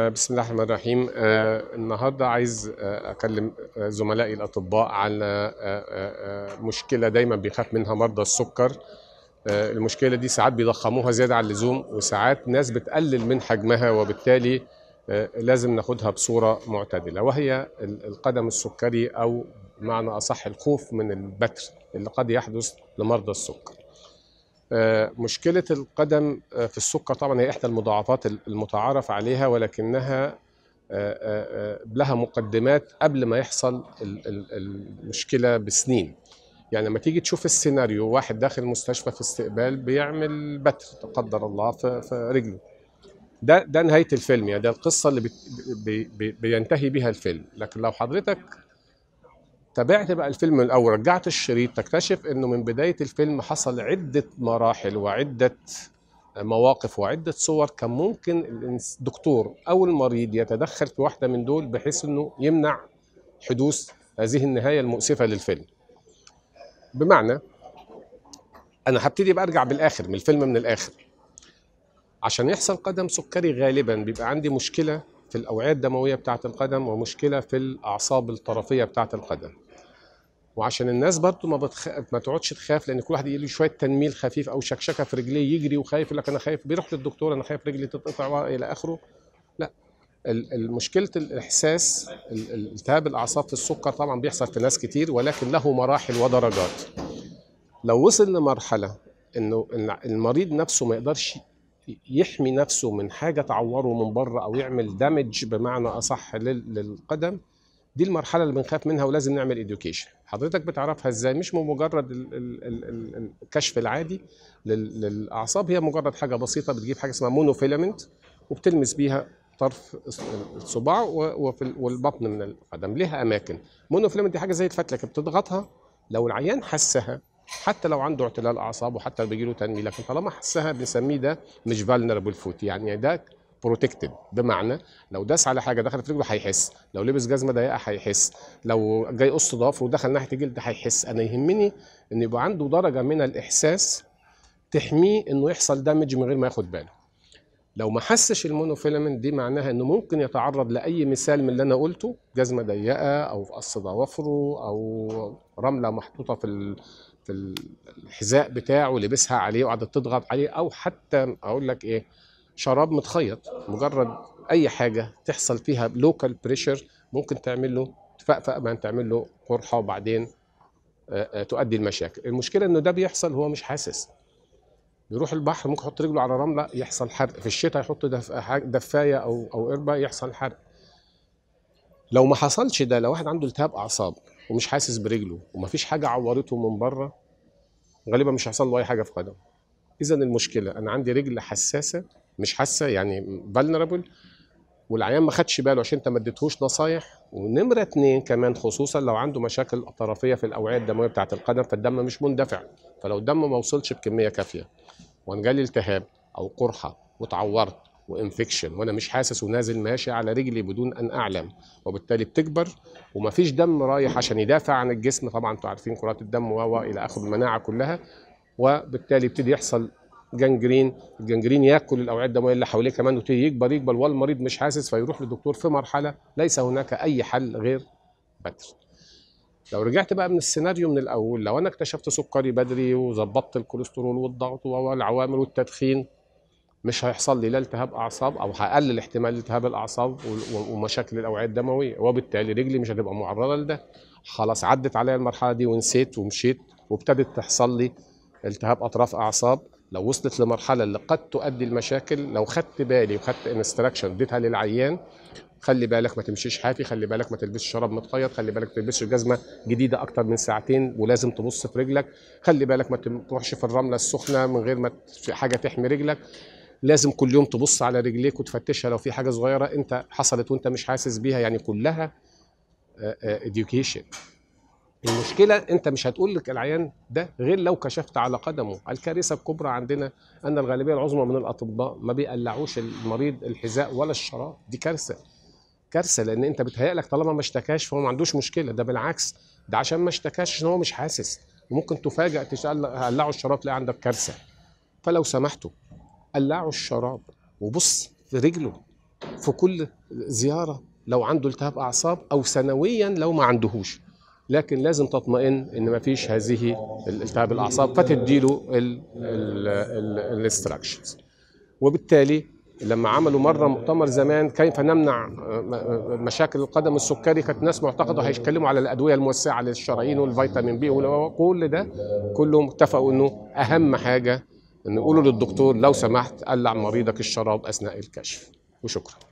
آه، بسم الله الرحمن الرحيم آه، النهارده عايز آه، اكلم آه، زملائي الاطباء على آه، آه، آه، مشكله دايما بيخاف منها مرضى السكر آه، المشكله دي ساعات بيضخموها زياده عن اللزوم وساعات ناس بتقلل من حجمها وبالتالي آه، لازم ناخدها بصوره معتدله وهي ال- القدم السكري او بمعنى اصح الخوف من البتر اللي قد يحدث لمرضى السكر آه، مشكلة القدم آه، في السكر طبعا هي إحدى المضاعفات المتعارف عليها ولكنها آه، آه، آه، لها مقدمات قبل ما يحصل ال- ال- المشكلة بسنين يعني لما تيجي تشوف السيناريو واحد داخل المستشفى في استقبال بيعمل بتر لا قدر الله في في رجله ده ده نهاية الفيلم يعني ده القصة اللي بت- بي بي بينتهي بيها الفيلم لكن لو حضرتك تابعت بقى الفيلم من الاول رجعت الشريط تكتشف انه من بدايه الفيلم حصل عده مراحل وعده مواقف وعده صور كان ممكن الإنس- الدكتور او المريض يتدخل في واحده من دول بحيث انه يمنع حدوث هذه النهايه المؤسفه للفيلم. بمعنى انا هبتدي بقى ارجع بالاخر من الفيلم من الاخر. عشان يحصل قدم سكري غالبا بيبقى عندي مشكله في الاوعيه الدمويه بتاعه القدم ومشكله في الاعصاب الطرفيه بتاعه القدم. وعشان الناس برضو ما بتخ... ما تقعدش تخاف لان كل واحد يجي له شويه تنميل خفيف او شكشكه في رجليه يجري وخايف يقول لك انا خايف بيروح للدكتور انا خايف رجلي تتقطع والى اخره لا ال- ال- مشكله الاحساس ال- ال- التهاب الاعصاب في السكر طبعا بيحصل في ناس كتير ولكن له مراحل ودرجات لو وصل لمرحله انه إن المريض نفسه ما يقدرش يحمي نفسه من حاجه تعوره من بره او يعمل دامج بمعنى اصح لل- للقدم دي المرحله اللي بنخاف منها ولازم نعمل اديوكيشن حضرتك بتعرفها ازاي مش من مجرد ال- ال- ال- ال- الكشف العادي لل- للاعصاب هي مجرد حاجه بسيطه بتجيب حاجه اسمها مونوفيلامنت وبتلمس بيها طرف الصباع و- وفي ال- والبطن من القدم ليها اماكن مونوفيلامنت دي حاجه زي الفتله كده بتضغطها لو العيان حسها حتى لو عنده اعتلال اعصاب وحتى لو بيجي له تنميل لكن طالما حسها بنسميه ده مش فالنربل فوت يعني ده بروتكتد بمعنى لو داس على حاجه دخلت في رجله هيحس لو لبس جزمه ضيقه هيحس لو جاي يقص ضفره ودخل ناحيه الجلد هيحس انا يهمني ان يبقى عنده درجه من الاحساس تحميه انه يحصل دامج من غير ما ياخد باله لو ما حسش المونوفيلامنت دي معناها انه ممكن يتعرض لاي مثال من اللي انا قلته جزمه ضيقه او قص ضوافره او رمله محطوطه في ال- في الحذاء بتاعه لبسها عليه وقعدت تضغط عليه او حتى اقول لك ايه شراب متخيط مجرد اي حاجه تحصل فيها لوكال بريشر ممكن تعمل له تفقفق ما تعمل له قرحه وبعدين آه، آه، تؤدي المشاكل المشكله انه ده بيحصل هو مش حاسس بيروح البحر ممكن يحط رجله على رمله يحصل حرق في الشتاء يحط دف... حاجة- دفايه او او قربه يحصل حرق لو ما حصلش ده لو واحد عنده التهاب اعصاب ومش حاسس برجله ومفيش حاجه عورته من بره غالبا مش هيحصل له اي حاجه في قدمه اذا المشكله انا عندي رجل حساسه مش حاسه يعني فالنربل والعيان ما خدش باله عشان انت ما اديتهوش نصايح ونمره اتنين كمان خصوصا لو عنده مشاكل طرفيه في الاوعيه الدمويه بتاعه القدم فالدم مش مندفع فلو الدم ما وصلش بكميه كافيه وان جالي التهاب او قرحه واتعورت وانفكشن وانا مش حاسس ونازل ماشي على رجلي بدون ان اعلم وبالتالي بتكبر ومفيش دم رايح عشان يدافع عن الجسم طبعا انتوا عارفين كرات الدم و و الى اخره المناعه كلها وبالتالي يبتدي يحصل جنجرين الجنجرين ياكل الاوعيه الدمويه اللي حواليه كمان ويبتدي يكبر يكبر والمريض مش حاسس فيروح للدكتور في مرحله ليس هناك اي حل غير بتر لو رجعت بقى من السيناريو من الاول لو انا اكتشفت سكري بدري وظبطت الكوليسترول والضغط والعوامل والتدخين مش هيحصل لي لا التهاب اعصاب او هقلل احتمال التهاب الاعصاب و- و- ومشاكل الاوعيه الدمويه وبالتالي رجلي مش هتبقى معرضه لده خلاص عدت عليا المرحله دي ونسيت ومشيت وابتدت تحصل لي التهاب اطراف اعصاب لو وصلت لمرحله اللي قد تؤدي المشاكل لو خدت بالي وخدت انستراكشن اديتها للعيان خلي بالك ما تمشيش حافي خلي بالك ما تلبسش شراب متخيط خلي بالك ما تلبسش جزمه جديده اكتر من ساعتين ولازم تبص في رجلك خلي بالك ما تم- تروحش في الرمله السخنه من غير ما ت- في حاجه تحمي رجلك لازم كل يوم تبص على رجليك وتفتشها لو في حاجه صغيره انت حصلت وانت مش حاسس بيها يعني كلها education المشكله انت مش هتقول لك العيان ده غير لو كشفت على قدمه الكارثه الكبرى عندنا ان الغالبيه العظمى من الاطباء ما بيقلعوش المريض الحذاء ولا الشراب دي كارثه كارثه لان انت بتهيألك طالما ما اشتكاش فهو ما عندوش مشكله ده بالعكس ده عشان ما اشتكاش عشان هو مش حاسس وممكن تفاجئ تسال قلعوا الشراب تلاقي عندك كارثه فلو سمحتوا قلعوا الشراب وبص في رجله في كل زياره لو عنده التهاب اعصاب او سنويا لو ما عندهوش لكن لازم تطمئن ان ما فيش هذه التهاب الاعصاب فتديله الاستراكشنز وبالتالي لما عملوا مره مؤتمر زمان كيف نمنع مشاكل القدم السكري كانت ناس معتقده هيتكلموا على الادويه الموسعه للشرايين والفيتامين بي وكل ده كلهم اتفقوا انه اهم حاجه ان يقولوا للدكتور لو سمحت قلع مريضك الشراب اثناء الكشف وشكرا